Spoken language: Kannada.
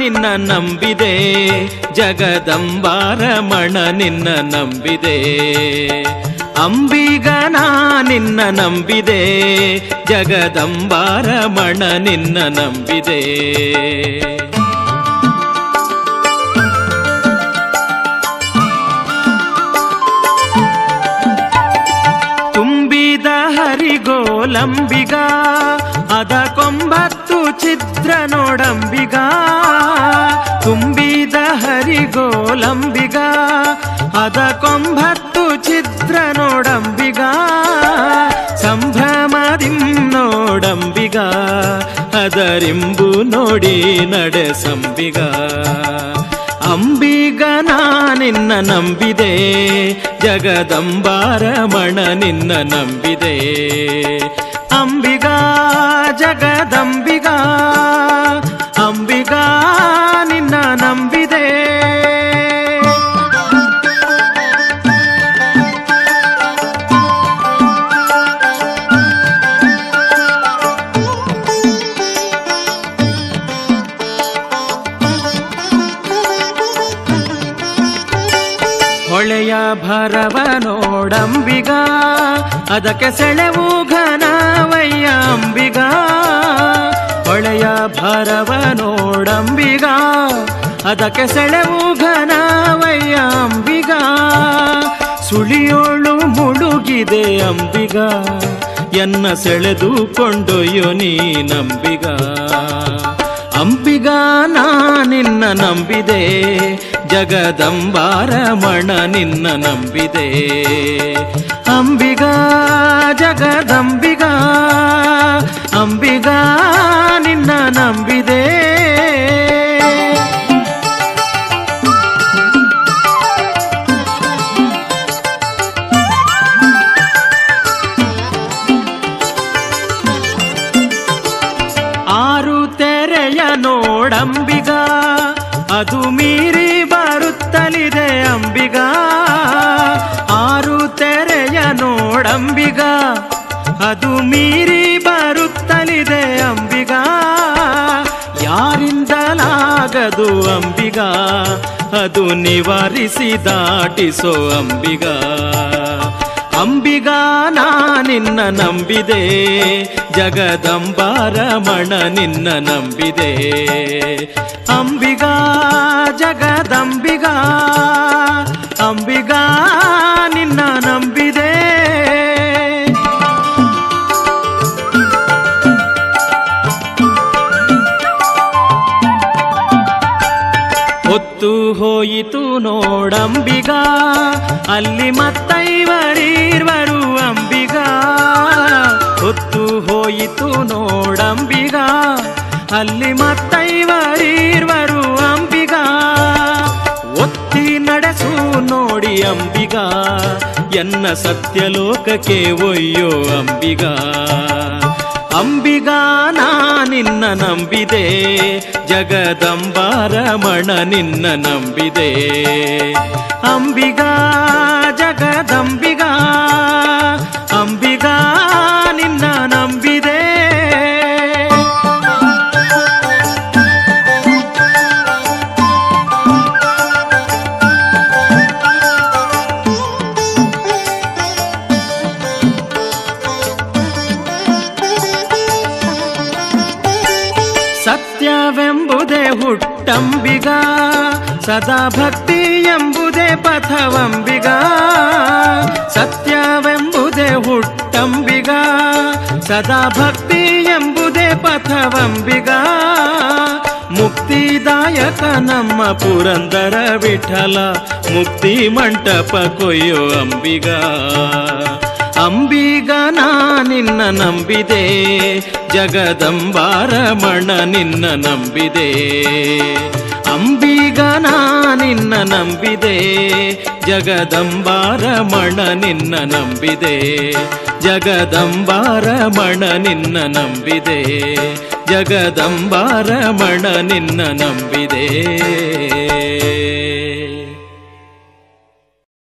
ನಿನ್ನ ನಂಬಿದೆ ಜಗದಂಬಾರಮಣ ನಿನ್ನ ನಂಬಿದೆ ಅಂಬಿಗನ ನಿನ್ನ ನಂಬಿದೆ ಜಗದಂಬಾರಮಣ ನಿನ್ನ ನಂಬಿದೆ ತುಂಬಿದ ಹರಿಗೋಲಂಬಿಗ ಅದ ಕೊಂಬತ್ತು ಚಿತ್ರ ನೋಡಂಬಿಗ ತುಂಬಿದ ಹರಿಗೋಲಂಬಿಗ ಅದ ಕೊಂಬತ್ತು ಚಿತ್ರ ನೋಡಂಬಿಗ ಸಂಭ್ರಮದಿಂ ನೋಡಂಬಿಗ ಅದರಿಂಬು ನೋಡಿ ನಡೆಸಂಬಿಗ ಅಂಬಿಗ ನಿನ್ನ ನಂಬಿದೆ ಜಗದಂಬಾರಮಣ ನಿನ್ನ ನಂಬಿದೆ ಅಂಬಿಗ ಜಗದಂಬಿಗ ಅಂಬಿಗ ನಿನ್ನ ನಂಬಿದೆ ಹೊಳೆಯ ಭರವ ನೋಡಂಬಿಗ ಅದಕ್ಕೆ ಸೆಳೆವು ಘನವಯ್ಯ ಅಂಬಿಗ ಹೊಳೆಯ ಭರವ ನೋಡಂಬಿಗ ಅದಕ್ಕೆ ಸೆಳೆವು ಘನವಯ್ಯ ಅಂಬಿಗ ಸುಳಿಯೋಳು ಮುಳುಗಿದೆ ಅಂಬಿಗ ಎನ್ನ ಸೆಳೆದು ಕೊಂಡೊಯ್ಯೋ ನೀ ನಂಬಿಗ ಅಂಬಿಗ ನಾ ನಿನ್ನ ನಂಬಿದೆ ಜಗದಂಬಾರಮಣ ನಿನ್ನ ನಂಬಿದೆ ಅಂಬಿಗ ಜಗದಂಬಿಗ ಅಂಬಿಗ ನಿನ್ನ ನಂಬಿದೆ ಆರು ತೆರೆಯ ನೋಡಂಬಿಗ ಅದು ಮೀರಿ ಬರುತ್ತಲಿದೆ ಅಂಬಿಗ ಆರು ತೆರೆಯ ನೋಡಂಬಿಗ ಅದು ಮೀರಿ ಬರುತ್ತಲಿದೆ ಅಂಬಿಗ ಯಾರಿಂದಲಾಗದು ಅಂಬಿಗ ಅದು ನಿವಾರಿಸಿ ದಾಟಿಸೋ ಅಂಬಿಗ ಅಂಬಿಗ ನಾ ನಿನ್ನ ನಂಬಿದೆ ಜಗದಂಬಾರಮಣ ನಿನ್ನ ನಂಬಿದೆ ಅಂಬಿಗ ಜಗದಂಬಿಗ ಅಂಬಿಗ ನಿನ್ನ ನಂಬಿದೆ ಹೊತ್ತು ಹೋಯಿತು ನೋಡಂಬಿಗ ಅಲ್ಲಿ ಮತ್ತೈವರೀರ್ವರು ಅಂಬಿಗ ಹೊತ್ತು ಹೋಯಿತು ನೋಡಂಬಿಗ ಅಲ್ಲಿ ಮತ್ತೈವರೀರ್ವರು ಅಂಬಿಗ ಒತ್ತಿ ನಡೆಸು ನೋಡಿ ಅಂಬಿಗ ಎನ್ನ ಸತ್ಯಲೋಕಕ್ಕೆ ಒಯ್ಯೋ ಅಂಬಿಗ ಅಂಬಿಗ ನಾ ನಿನ್ನ ನಂಬಿದೆ ಜಗದಂಬಾರಮಣ ನಿನ್ನ ನಂಬಿದೆ ಅಂಬಿಗ ಜಗದಂಬಿಗ ಅಂಬಿಗ ನಿನ್ನ ನಂಬಿದೆ ಸತ್ಯವೆಂಬುದೇ ಹುಟ್ಟಂಬಿಗ ಸದಾ ಭಕ್ತಿ ಎಂಬುದೇ ಪಥವಂಬಿಗ ಸತ್ಯವೆಂಬುದೇ ಹುಟ್ಟಂಬಿಗ ಸದಾ ಭಕ್ತಿ ಎಂಬುದೇ ಪಥವಂಬಿಗ ಮುಕ್ತಿದಾಯಕ ನಮ್ಮ ಪುರಂದರ ವಿಠಲ ಮುಕ್ತಿ ಮಂಟಪ ಕೊಯ್ಯೋ ಅಂಬಿಗ ಅಂಬಿಗ ನಾ ನಿನ್ನ ನಂಬಿದೆ ಜಗದಂಬಾರಮಣ ನಿನ್ನ ನಂಬಿದೆ ಅಂಬಿಗ ನಾ ನಿನ್ನ ನಂಬಿದೆ ಜಗದಂಬಾರಮಣ ನಿನ್ನ ನಂಬಿದೆ ಜಗದಂಬಾರಮಣ ನಿನ್ನ ನಂಬಿದೆ ಜಗದಂಬಾರಮಣ ನಿನ್ನ ನಂಬಿದೆ